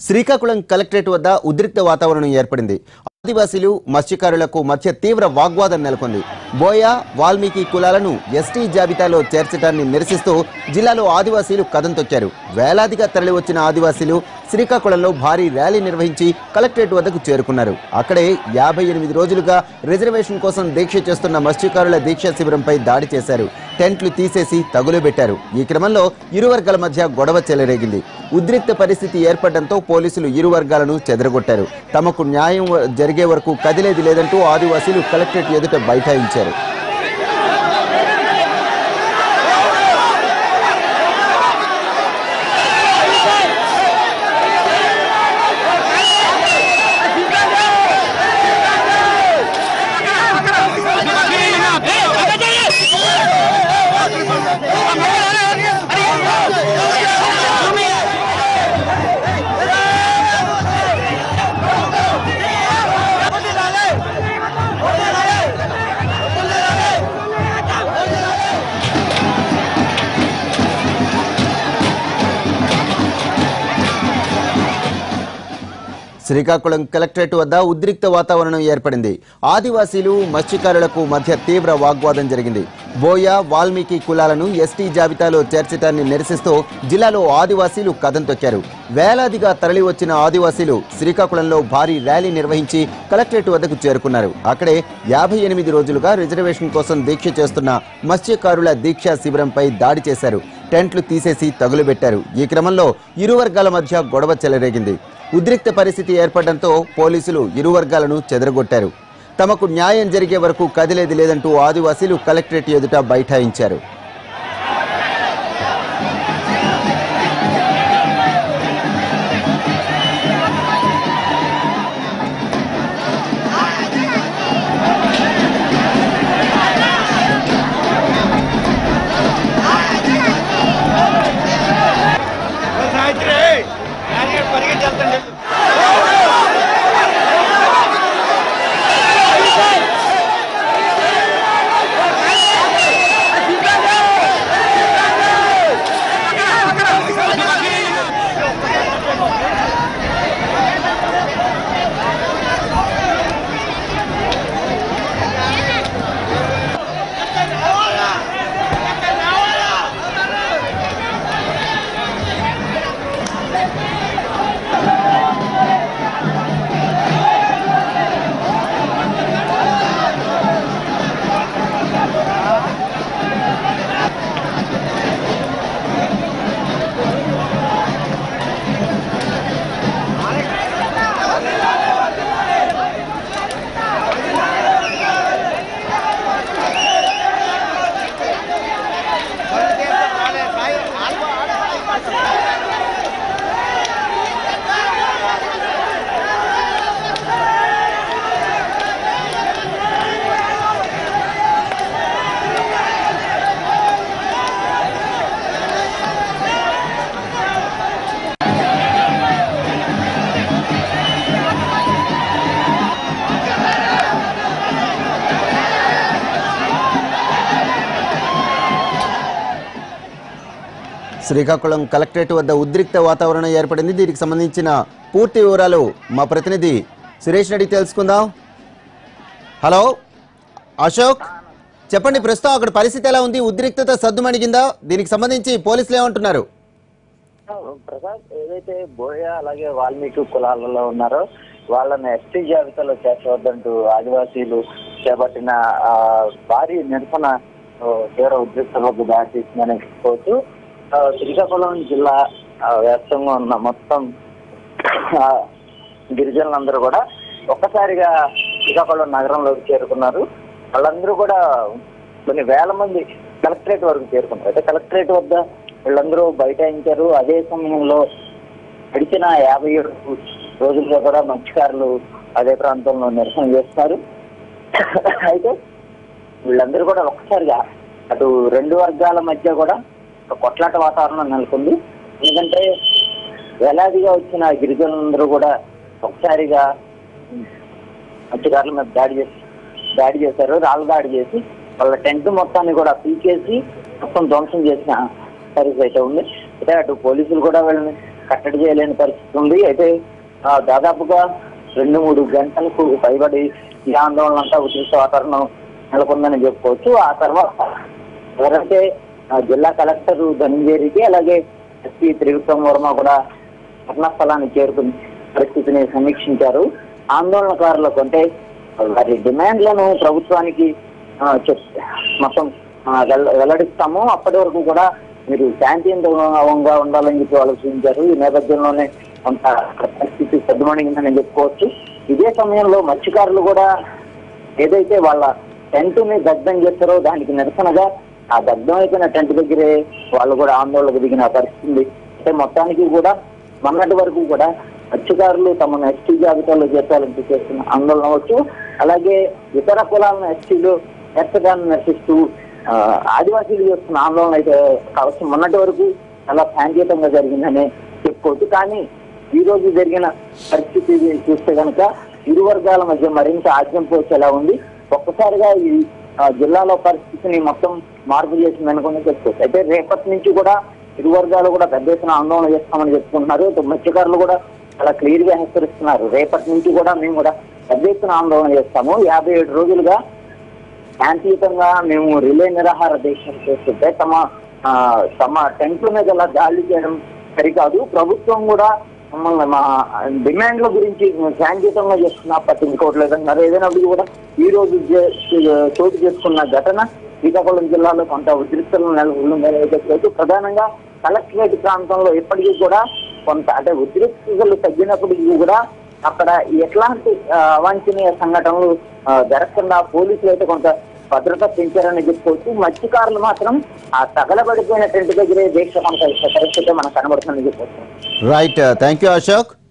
Srikakulam collectorate వద్ద ఉద్రిక్త వాతావరణం ఏర్పడింది ఆదివాసీలు మత్స్యకారులకు మధ్య తీవ్ర వాగ్వాదం నెలకొంది బోయ వాల్మీకి కులాలను ఎస్టీ జాబితాలో చేర్చడాన్ని నిరసిస్తూ జిల్లాలో ఆదివాసీలు కదం తొక్కారు వేలాదిగా తరలివచ్చిన ఆదివాసీలు శ్రీకాకుళంలో భారీ ర్యాలీ నిర్వహించి కలెక్టరేట్ వద్దకు చేరుకున్నారు అక్కడే యాభై ఎనిమిది రోజులుగా రిజర్వేషన్ కోసం దీక్ష చేస్తున్న మత్స్యకారుల దీక్షా శిబిరంపై దాడి చేశారు టెంట్లు తీసేసి తగులుబెట్టారు ఈ క్రమంలో ఇరు వర్గాల మధ్య గొడవ చెలరేగింది ఉద్రిక్త పరిస్థితి ఏర్పడడంతో పోలీసులు ఇరు వర్గాలను చెదరగొట్టారు తమకు న్యాయం వ- జరిగే వరకు కదిలేది లేదంటూ ఆదివాసీలు కలెక్టరేట్ ఎదుట బైఠాయించారు శ్రీకాకుళం కలెక్టరేట్ వద్ద ఉద్రిక్త వాతావరణం ఏర్పడింది ఆదివాసీలు మత్స్యకారులకు మధ్య తీవ్ర వాగ్వాదం జరిగింది బోయ వాల్మీకి కులాలను ఎస్టీ జాబితాలో చేర్చడాన్ని నిరసిస్తూ జిల్లాలో ఆదివాసీలు కదం తొక్కారు వేలాదిగా తరలివచ్చిన ఆదివాసీలు శ్రీకాకుళంలో భారీ ర్యాలీ నిర్వహించి కలెక్టరేట్ వద్దకు చేరుకున్నారు అక్కడే యాభై ఎనిమిది రోజులుగా రిజర్వేషన్ కోసం దీక్ష చేస్తున్న మత్స్యకారుల దీక్షా శిబిరంపై దాడి చేశారు టెంట్లు తీసేసి తగులుబెట్టారు ఈ క్రమంలో ఇరు వర్గాల మధ్య గొడవ చెలరేగింది ఉద్రిక్త పరిస్థితి ఏర్పడడంతో పోలీసులు ఇరు వర్గాలను చెదరగొట్టారు తమకు న్యాయం జరిగే వరకు కదిలేది లేదంటూ ఆదివాసీలు కలెక్టరేట్ ఎదుట బైఠాయించారు సావిత్రి నాన్నగారు పరిగెత్తి వెళ్తాను శ్రీకాకుళం కలెక్టరేట్ వద్ద ఉద్రిక్త వాతావరణం ఏర్పడింది దీనికి సంబంధించిన పూర్తి వివరాలు మా ప్రతినిధి సురేష్ రెడ్డి తెలుసుకుందాం హలో అశోక్ చెప్పండి ప్రస్తుతం అక్కడ పరిస్థితి ఎలా ఉంది ఉద్రిక్తత సద్దుమణిగిందా దీనికి సంబంధించి పోలీసులు ఏమంటున్నారు ప్రసాద్ ఏదైతే బోయ అలాగే వాల్మీకి కులాలలో ఉన్నారో వాళ్ళని ఎస్టీ జాబితాలో చేర్చవద్దంటూ ఆదివాసీలు చేపట్టిన ఆ, భారీ నిరసన ఆ, తీవ్ర ఉద్రిక్తలకు దారితీసిందని చెప్పుకోవచ్చు ఆ, శ్రీకాకుళం జిల్లా ఆ, వ్యాప్తంగా ఉన్న మొత్తం ఆ, గిరిజనులందరూ కూడా ఒక్కసారిగా శ్రీకాకుళం నగరంలోకి చేరుకున్నారు వాళ్ళందరూ కూడా కొన్ని వేల మంది కలెక్టరేట్ వరకు చేరుకున్నారు అయితే కలెక్టరేట్ వద్ద వీళ్ళందరూ బైఠాయించారు అదే సమయంలో గడిచిన యాభై ఏడు రోజులుగా కూడా మత్స్యకారులు అదే ప్రాంతంలో నిరసన చేస్తున్నారు అయితే వీళ్ళందరూ కూడా ఒక్కసారిగా అటు రెండు వర్గాల మధ్య కూడా ఒక కొట్లాట వాతావరణం నెలకొంది ఎందుకంటే వేలాదిగా వచ్చిన గిరిజనులందరూ కూడా ఒకసారిగా మత్స్యకారుల మీద దాడి చేసి దాడి చేశారు రాళ్ళ దాడి చేసి వాళ్ళ టెంట్ మొత్తాన్ని కూడా పీకేసి మొత్తం ధ్వంసం చేసిన పరిస్థితి అయితే ఉంది అయితే అటు పోలీసులు కూడా వీళ్ళని కట్టడి చేయలేని పరిస్థితి ఉంది అయితే ఆ, దాదాపుగా రెండు మూడు గంటలకు పైబడి ఈ ఆందోళన అంతా ఉద్రిక్త వాతావరణం నెలకొందని చెప్పుకోవచ్చు ఆ తర్వాత ఎవరైతే ఆ, జిల్లా కలెక్టర్ ధనంజేరికి అలాగే ఎస్పీ త్రివిక్రమ్ వర్మ కూడా ఘటనాస్థలానికి చేరుకుని పరిస్థితిని సమీక్షించారు ఆందోళనకారులకు అంటే వారి డిమాండ్లను ప్రభుత్వానికి ఆ, చెప్ మొత్తం ఆ, వెల్ల- వెల్లడిస్తాము అప్పటి వరకు కూడా మీరు శాంతియుతంగా ఉండాలని చెప్పి వాళ్ళు సూచించారు ఈ నేపథ్యంలోనే కొంత పరిస్థితి సద్దుమణిగిందని చెప్పుకోవచ్చు ఇదే సమయంలో మత్స్యకారులు కూడా ఏదైతే వాళ్ళ టెంట్ ని దగ్ధం చేస్తారో దానికి నిరసనగా ఆ దగ్ధం అయిపోయిన టెంట్ దగ్గరే వాళ్ళు కూడా ఆందోళనకు దిగిన పరిస్థితి ఉంది అంటే మొత్తానికి కూడా మొన్నటి వరకు కూడా మత్స్యకారులు తమను ఎస్టీ జాబితాలో చేర్చాలంటూ చేస్తున్న ఆందోళన అవ్వచ్చు అలాగే ఇతర కులాలను ఎస్టీలు చేర్చడాన్ని నిరసిస్తూ ఆ, ఆదివాసీలు చేస్తున్న ఆందోళన అయితే కావచ్చు మొన్నటి వరకు చాలా శాంతియుతంగా జరిగిందని చెప్పుకోవచ్చు కానీ ఈ రోజు జరిగిన పరిస్థితి చూస్తే కనుక ఇరు వర్గాల మధ్య మరింత ఆజ్యం పోసేలా ఉంది ఒక్కసారిగా ఈ ఆ, జిల్లాలో పరిస్థితిని మొత్తం మార్పు చేసింది అనుకుని చెప్పుకోవచ్చు అయితే రేపటి నుంచి కూడా ఇరు వర్గాలు కూడా పెద్ద ఎత్తున ఆందోళన చేస్తామని చెప్పుకుంటున్నారు ఇటు మత్స్యకారులు కూడా చాలా క్లియర్ గా హెచ్చరిస్తున్నారు రేపటి నుంచి కూడా మేము కూడా పెద్ద ఎత్తున ఆందోళన చేస్తాము యాభై ఏడు రోజులుగా శాంతియుతంగా మేము రిలే నిరాహార దీక్షలు చేస్తుంటే తమ ఆ, తమ టెంట్ల మీద ఇలా దాడి చేయడం సరికాదు ప్రభుత్వం కూడా మమ్మల్ని మా డిమాండ్ల గురించి శాంతియుతంగా చేస్తున్నా పట్టించుకోవట్లేదన్నారు ఏదైనప్పుడు కూడా ఈ రోజు జే- చోటు చేసుకున్న ఘటన శ్రీకాకుళం జిల్లాలో కొంత ఉద్రిక్తలు నెలకొందని చెప్పవచ్చు ప్రధానంగా కలెక్టరేట్ ప్రాంతంలో ఇప్పటికీ కూడా కొంత అంటే ఉద్రిక్తతలు తగ్గినప్పటికీ కూడా అక్కడ ఎట్లాంటి ఆ, అవాంఛనీయ సంఘటనలు ఆ, జరగకుండా పోలీసులు అయితే కొంత భద్రత పెంచారని చెప్పుకోవచ్చు మత్స్యకారులు మాత్రం ఆ తగలబడిపోయిన టెంట్ దగ్గరే దీక్ష కొనసాగిస్తున్న పరిస్థితి మనకు కనబడుతుందని చెప్పుకోవచ్చు రైట్ థ్యాంక్ యూ అశోక్